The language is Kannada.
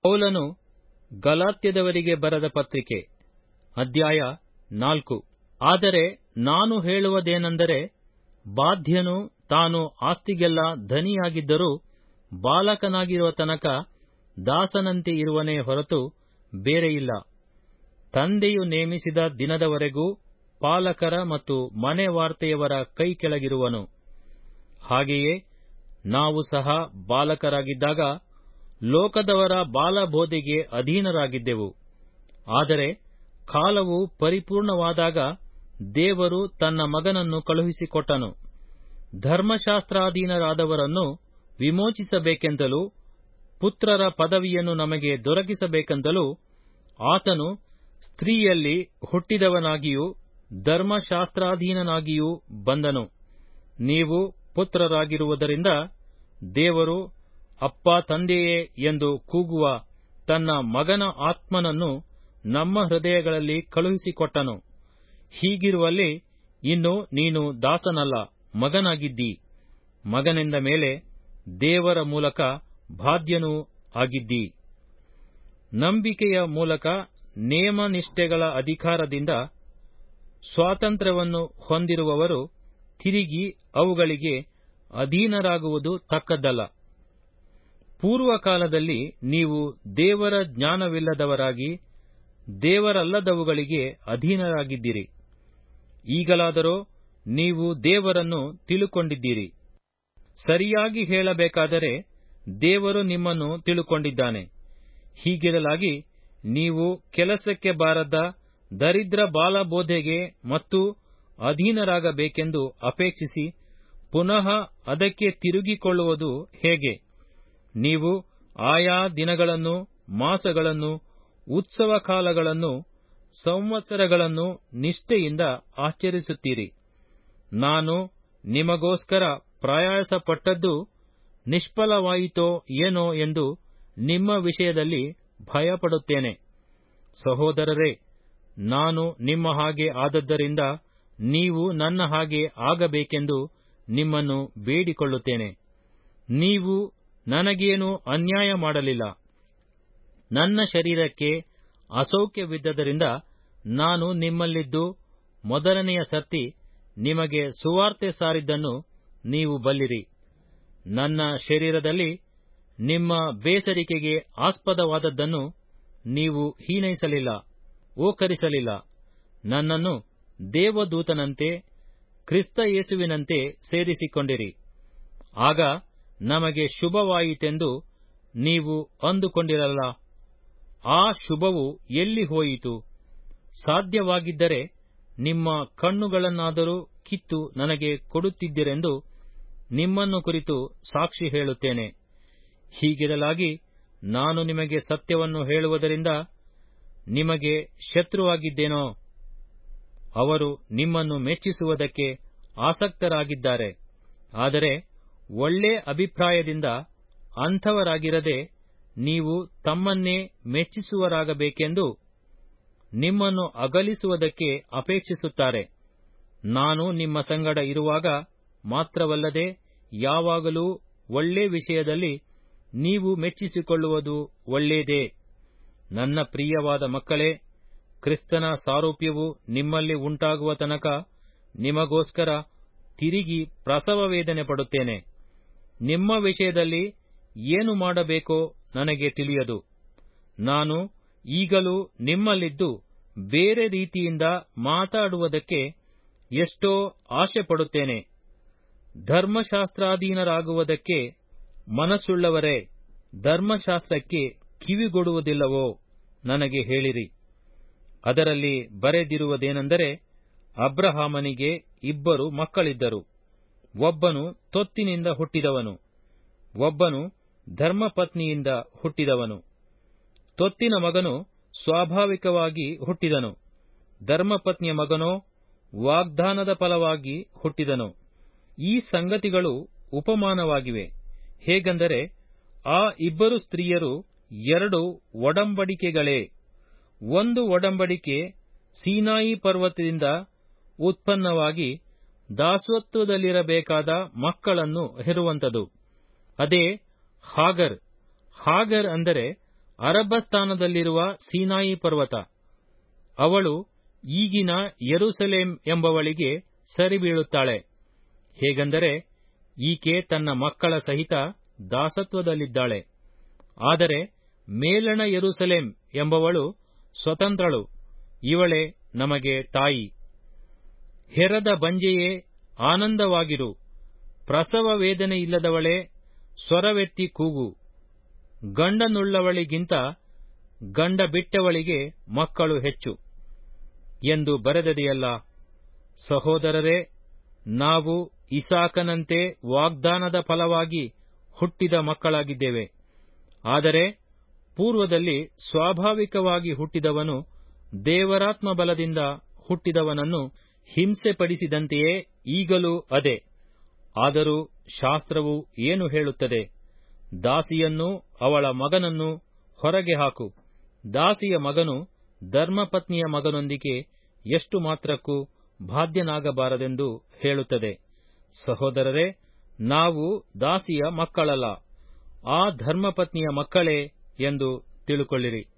ಪೌಲನು ಗಲಾತ್ಯದವರಿಗೆ ಬರೆದ ಪತ್ರಿಕೆ ಅಧ್ಯಾಯ ನಾಲ್ಕು ಆದರೆ ನಾನು ಹೇಳುವುದೇನೆಂದರೆ ಬಾಧ್ಯನು ತಾನು ಆಸ್ತಿಗೆಲ್ಲ ಧನಿಯಾಗಿದ್ದರೂ ಬಾಲಕನಾಗಿರುವ ತನಕ ದಾಸನಂತೆ ಇರುವನೇ ಹೊರತು ಬೇರೆಯಿಲ್ಲ ತಂದೆಯು ನೇಮಿಸಿದ ದಿನದವರೆಗೂ ಪಾಲಕರ ಮತ್ತು ಮನೆವಾರ್ತೆಯವರ ಕೈ ಕೆಳಗಿರುವನು ಹಾಗೆಯೇ ನಾವು ಸಹ ಬಾಲಕರಾಗಿದ್ದಾಗ ಲೋಕದವರ ಬಾಲಬೋಧೆಗೆ ಅಧೀನರಾಗಿದ್ದೆವು ಆದರೆ ಕಾಲವು ಪರಿಪೂರ್ಣವಾದಾಗ ದೇವರು ತನ್ನ ಮಗನನ್ನು ಕಳುಹಿಸಿಕೊಟ್ಟನು ಧರ್ಮಶಾಸ್ತ್ರಾಧೀನರಾದವರನ್ನು ವಿಮೋಚಿಸಬೇಕೆಂದಲೂ ಪುತ್ರರ ಪದವಿಯನ್ನು ನಮಗೆ ದೊರಕಿಸಬೇಕೆಂದಲೂ ಆತನು ಸ್ತ್ರೀಯಲ್ಲಿ ಹುಟ್ಟಿದವನಾಗಿಯೂ ಧರ್ಮಶಾಸ್ತ್ರಾಧೀನನಾಗಿಯೂ ಬಂದನು ನೀವು ಪುತ್ರರಾಗಿರುವುದರಿಂದ ದೇವರು ಅಪ್ಪ ತಂದೆಯೇ ಎಂದು ಕೂಗುವ ತನ್ನ ಮಗನ ಆತ್ಮನನ್ನು ನಮ್ಮ ಹೃದಯಗಳಲ್ಲಿ ಕಳುಹಿಸಿಕೊಟ್ಟನು ಹೀಗಿರುವಲ್ಲಿ ಇನ್ನು ನೀನು ದಾಸನಲ್ಲ ಮಗನಾಗಿದ್ದೀ ಮಗನೆಂದ ಮೇಲೆ ದೇವರ ಮೂಲಕ ಬಾಧ್ಯನೂ ಆಗಿದ್ದೀ ನಂಬಿಕೆಯ ಮೂಲಕ ನೇಮನಿಷ್ಠೆಗಳ ಅಧಿಕಾರದಿಂದ ಸ್ವಾತಂತ್ರ್ಯವನ್ನು ಹೊಂದಿರುವವರು ತಿರುಗಿ ಅವುಗಳಿಗೆ ಅಧೀನರಾಗುವುದು ತಕ್ಕದ್ದಲ್ಲ ಪೂರ್ವಕಾಲದಲ್ಲಿ ನೀವು ದೇವರ ಜ್ಞಾನವಿಲ್ಲದವರಾಗಿ ದೇವರಲ್ಲದವುಗಳಿಗೆ ಅಧೀನರಾಗಿದ್ದಿರಿ ಈಗಲಾದರೋ ನೀವು ದೇವರನ್ನು ತಿಳುಕೊಂಡಿದ್ದೀರಿ ಸರಿಯಾಗಿ ಹೇಳಬೇಕಾದರೆ ದೇವರು ನಿಮ್ಮನ್ನು ತಿಳುಕೊಂಡಿದ್ದಾನೆ ಹೀಗಿರಲಾಗಿ ನೀವು ಕೆಲಸಕ್ಕೆ ಬಾರದ ದರಿದ್ರ ಬಾಲಬೋಧೆಗೆ ಮತ್ತು ಅಧೀನರಾಗಬೇಕೆಂದು ಅಪೇಕ್ಷಿಸಿ ಪುನಃ ಅದಕ್ಕೆ ತಿರುಗಿಕೊಳ್ಳುವುದು ಹೇಗೆ ನೀವು ಆಯಾ ದಿನಗಳನ್ನು ಮಾಸಗಳನ್ನು ಉತ್ಸವ ಕಾಲಗಳನ್ನು ಸಂವತ್ಸರಗಳನ್ನು ನಿಷ್ಠೆಯಿಂದ ಆಚರಿಸುತ್ತೀರಿ ನಾನು ನಿಮಗೋಸ್ಕರ ಪ್ರಯಾಸಪಟ್ಟದ್ದು ನಿಷ್ಫಲವಾಯಿತೋ ಏನೋ ಎಂದು ನಿಮ್ಮ ವಿಷಯದಲ್ಲಿ ಭಯಪಡುತ್ತೇನೆ ಸಹೋದರರೇ ನಾನು ನಿಮ್ಮ ಹಾಗೆ ಆದದ್ದರಿಂದ ನೀವು ನನ್ನ ಹಾಗೆ ಆಗಬೇಕೆಂದು ನಿಮ್ಮನ್ನು ಬೇಡಿಕೊಳ್ಳುತ್ತೇನೆ ನೀವು ನನಗೇನು ಅನ್ಯಾಯ ಮಾಡಲಿಲ್ಲ ನನ್ನ ಶರೀರಕ್ಕೆ ಅಸೌಖ್ಯವಿದ್ದರಿಂದ ನಾನು ನಿಮ್ಮಲ್ಲಿದ್ದು ಮೊದಲನೆಯ ಸರ್ತಿ ನಿಮಗೆ ಸುವಾರ್ತೆ ಸಾರಿದ್ದನ್ನು ನೀವು ಬಲ್ಲಿರಿ ನನ್ನ ಶರೀರದಲ್ಲಿ ನಿಮ್ಮ ಬೇಸರಿಕೆಗೆ ಆಸ್ಪದವಾದದ್ದನ್ನು ನೀವು ಹೀನೈಸಲಿಲ್ಲ ಓಕರಿಸಲಿಲ್ಲ ನನ್ನನ್ನು ದೇವದೂತನಂತೆ ಕ್ರಿಸ್ತ ಯೇಸುವಿನಂತೆ ಸೇರಿಸಿಕೊಂಡಿರಿ ಆಗ ನಮಗೆ ಶುಭವಾಯಿತೆಂದು ನೀವು ಅಂದುಕೊಂಡಿರಲ್ಲ ಆ ಶುಭವು ಎಲ್ಲಿ ಹೋಯಿತು ಸಾಧ್ಯವಾಗಿದ್ದರೆ ನಿಮ್ಮ ಕಣ್ಣುಗಳನ್ನಾದರೂ ಕಿತ್ತು ನನಗೆ ಕೊಡುತ್ತಿದ್ದಿರೆಂದು ನಿಮ್ಮನ್ನು ಕುರಿತು ಸಾಕ್ಷಿ ಹೇಳುತ್ತೇನೆ ಹೀಗಿರಲಾಗಿ ನಾನು ನಿಮಗೆ ಸತ್ಯವನ್ನು ಹೇಳುವುದರಿಂದ ನಿಮಗೆ ಶತ್ರುವಾಗಿದ್ದೇನೋ ಅವರು ನಿಮ್ಮನ್ನು ಮೆಚ್ಚಿಸುವುದಕ್ಕೆ ಆಸಕ್ತರಾಗಿದ್ದಾರೆ ಆದರೆ ಒಳ್ಳೆ ಅಭಿಪ್ರಾಯದಿಂದ ಅಂಥವರಾಗಿರದೆ ನೀವು ತಮ್ಮನ್ನೇ ಮೆಚ್ಚಿಸುವರಾಗಬೇಕೆಂದು ನಿಮ್ಮನ್ನು ಅಗಲಿಸುವುದಕ್ಕೆ ಅಪೇಕ್ಷಿಸುತ್ತಾರೆ ನಾನು ನಿಮ್ಮ ಸಂಗಡ ಇರುವಾಗ ಮಾತ್ರವಲ್ಲದೆ ಯಾವಾಗಲೂ ಒಳ್ಳೆ ವಿಷಯದಲ್ಲಿ ನೀವು ಮೆಚ್ಚಿಸಿಕೊಳ್ಳುವುದು ಒಳ್ಳೆಯದೇ ನನ್ನ ಪ್ರಿಯವಾದ ಮಕ್ಕಳೇ ಕ್ರಿಸ್ತನ ಸಾರೂಪ್ಯವು ನಿಮ್ಮಲ್ಲಿ ಉಂಟಾಗುವ ತನಕ ನಿಮಗೋಸ್ಕರ ತಿರುಗಿ ಪ್ರಸವ ವೇದನೆ ಪಡುತ್ತೇನೆ ನಿಮ್ಮ ವಿಷಯದಲ್ಲಿ ಏನು ಮಾಡಬೇಕೋ ನನಗೆ ತಿಳಿಯದು ನಾನು ಈಗಲೂ ನಿಮ್ಮಲ್ಲಿದ್ದು ಬೇರೆ ರೀತಿಯಿಂದ ಮಾತಾಡುವುದಕ್ಕೆ ಎಷ್ಟೋ ಆಶೆ ಪಡುತ್ತೇನೆ ಧರ್ಮಶಾಸ್ತ್ರಾಧೀನರಾಗುವುದಕ್ಕೆ ಮನಸ್ಸುಳ್ಳವರೇ ಧರ್ಮಶಾಸ್ತ್ರಕ್ಕೆ ಕಿವಿಗೊಡುವುದಿಲ್ಲವೋ ನನಗೆ ಹೇಳಿರಿ ಅದರಲ್ಲಿ ಬರೆದಿರುವುದೇನೆಂದರೆ ಅಬ್ರಹಾಮನಿಗೆ ಇಬ್ಬರು ಮಕ್ಕಳಿದ್ದರು ಒಬ್ಬನು ತೊತ್ತಿನಿಂದ ಹುಟ್ಟಿದವನು ಒಬ್ಬನು ಧರ್ಮಪತ್ನಿಯಿಂದ ಹುಟ್ಟಿದವನು ತೊತ್ತಿನ ಮಗನು ಸ್ವಾಭಾವಿಕವಾಗಿ ಹುಟ್ಟಿದನು ಧರ್ಮಪತ್ನಿಯ ಮಗನೋ ವಾಗ್ದಾನದ ಫಲವಾಗಿ ಹುಟ್ಟಿದನು ಈ ಸಂಗತಿಗಳು ಉಪಮಾನವಾಗಿವೆ ಹೇಗೆಂದರೆ ಆ ಇಬ್ಬರು ಸ್ತ್ರೀಯರು ಎರಡು ಒಡಂಬಡಿಕೆಗಳೇ ಒಂದು ಒಡಂಬಡಿಕೆ ಸೀನಾಯಿ ಪರ್ವತದಿಂದ ಉತ್ಪನ್ನವಾಗಿ ದಾಸತ್ವದಲ್ಲಿರಬೇಕಾದ ಮಕ್ಕಳನ್ನು ಹೆರುವಂತದು ಅದೇ ಹಾಗರ್ ಹಾಗರ್ ಅಂದರೆ ಅರಬ್ಬಸ್ಥಾನದಲ್ಲಿರುವ ಸೀನಾಯಿ ಪರ್ವತ ಅವಳು ಈಗಿನ ಯೆರೂಸಲೇಮ್ ಎಂಬವಳಿಗೆ ಸರಿಬೀಳುತ್ತಾಳೆ ಹೇಗೆಂದರೆ ಈಕೆ ತನ್ನ ಮಕ್ಕಳ ಸಹಿತ ದಾಸತ್ವದಲ್ಲಿದ್ದಾಳೆ ಆದರೆ ಮೇಲಣ ಯೆರೂಸಲೇಮ್ ಎಂಬವಳು ಸ್ವತಂತ್ರಳು ಇವಳೇ ನಮಗೆ ತಾಯಿ ಹೆರದ ಬಂಜೆಯೇ ಆನಂದವಾಗಿರು ಪ್ರಸವ ವೇದನೆಯಿಲ್ಲದವಳೇ ಸ್ವರವೆತ್ತಿ ಕೂಗು ಗಂಡನುಳ್ಳವಳಿಗಿಂತ ಗಂಡ ಬಿಟ್ಟವಳಿಗೆ ಮಕ್ಕಳು ಹೆಚ್ಚು ಎಂದು ಬರೆದದೆಯಲ್ಲ ಸಹೋದರರೇ ನಾವು ಇಸಾಕನಂತೆ ವಾಗ್ದಾನದ ಫಲವಾಗಿ ಹುಟ್ಟಿದ ಮಕ್ಕಳಾಗಿದ್ದೇವೆ ಆದರೆ ಪೂರ್ವದಲ್ಲಿ ಸ್ವಾಭಾವಿಕವಾಗಿ ಹುಟ್ಟಿದವನು ದೇವರಾತ್ಮ ಬಲದಿಂದ ಹುಟ್ಟಿದವನನ್ನು ಹಿಂಸೆಪಡಿಸಿದಂತೆಯೇ ಈಗಲೂ ಅದೇ ಆದರೂ ಶಾಸ್ತ್ರವು ಏನು ಹೇಳುತ್ತದೆ ದಾಸಿಯನ್ನೂ ಅವಳ ಮಗನನ್ನು ಹೊರಗೆ ಹಾಕು ದಾಸಿಯ ಮಗನು ಧರ್ಮಪತ್ನಿಯ ಮಗನೊಂದಿಗೆ ಎಷ್ಟು ಮಾತ್ರಕ್ಕೂ ಬಾಧ್ಯನಾಗಬಾರದೆಂದು ಹೇಳುತ್ತದೆ ಸಹೋದರರೇ ನಾವು ದಾಸಿಯ ಮಕ್ಕಳಲ್ಲ ಆ ಧರ್ಮಪತ್ನಿಯ ಮಕ್ಕಳೇ ಎಂದು ತಿಳುಕೊಳ್ಳಿರಿ